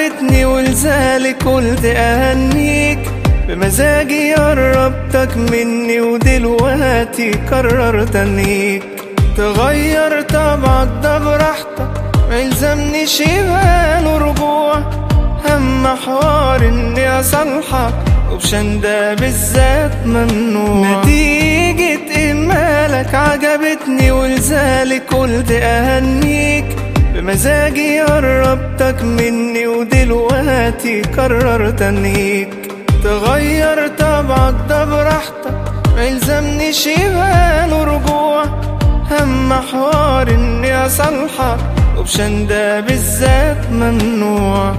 عجبتني ولذلك قلت اهنيك بمزاجي قربتك مني ودلوقتي قررت انيك تغير طبعك ده براحتك ميلزمنيش يبقى له رجوع اهم حوار اني اصالحك وبشان ده بالذات ممنوع نتيجة إهمالك عجبتني ولذلك قلت أهنيك بمزاجي قربتك مني ودلوقتي قررت أنيك تغير طبعك ده براحتك ميلزمنيش يبقى له رجوع أهم حوار إني أصالحك وبشان ده بالذات ممنوع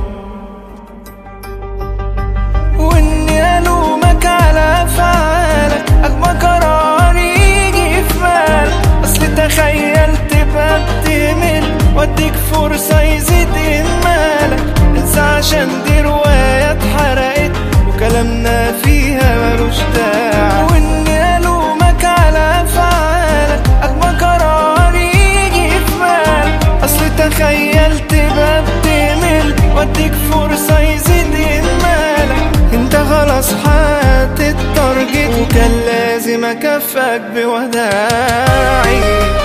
واني الومك على افعالك اجمل قرار يجي في بالك اصل تخيلت بقى بتمل واديك فرصة يزيد اهمالك انسى عشان دي رواية اتحرقت وكلامنا فيها ملوش داعي واني الومك على افعالك اجمل قرار يجي في بالك اصل تخيلت بقى بتمل واديك فرصة يزيد اهمالك انت خلاص حاطط التارجت وكان لازم اكافئك بوداعي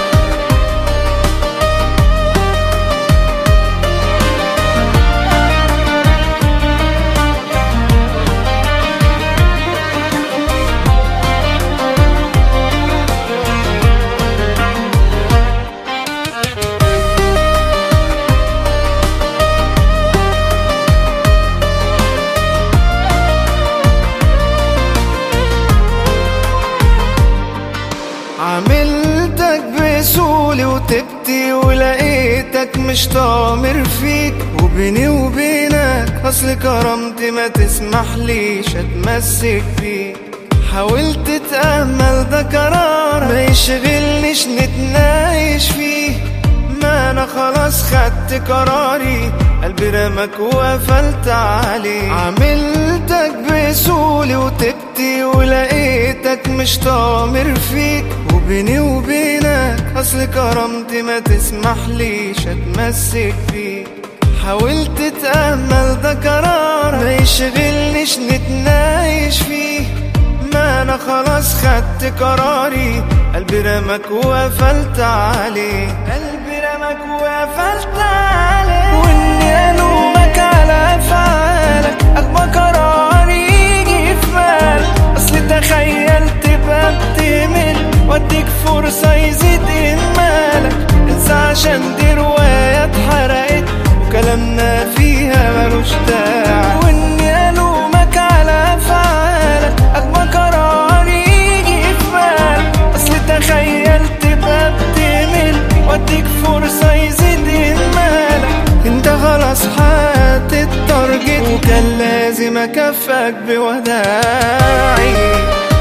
عملتك بسهولي وتبتي ولقيتك مش طامر فيك وبيني وبينك اصل كرامتي ما تسمحليش اتمسك بيك حاولت تأمل ده قرار ما يشغلنيش نتناقش فيه ما انا خلاص خدت قراري قلبي رمك وقفلت عليه عملتك بسهولي وتبتي ولقيتك مش طامر فيك وبيني وبينك اصل كرامتي ما تسمحليش اتمسك بيك حاولت تأمل ده قرار ما يشغلنيش نتناقش فيه ما انا خلاص خدت قراري قلبي رمك وقفلت عليه قلبي رمك وقفلت عليه واني الومك على افعالك اجمل قرار يجي في بالك اصل تخيلت بقى بتمل واديك فرصة يزيد اهمالك انسى عشان دي رواية اتحرقت وكلامنا فيها ملوش داعي واني الومك على افعالك اجمل قرار يجي في بالك اصل تخيلت بقى بتمل واديك فرصة يزيد اهمالك انت خلاص حاطط التارجت وكان لازم اكافئك بوداعي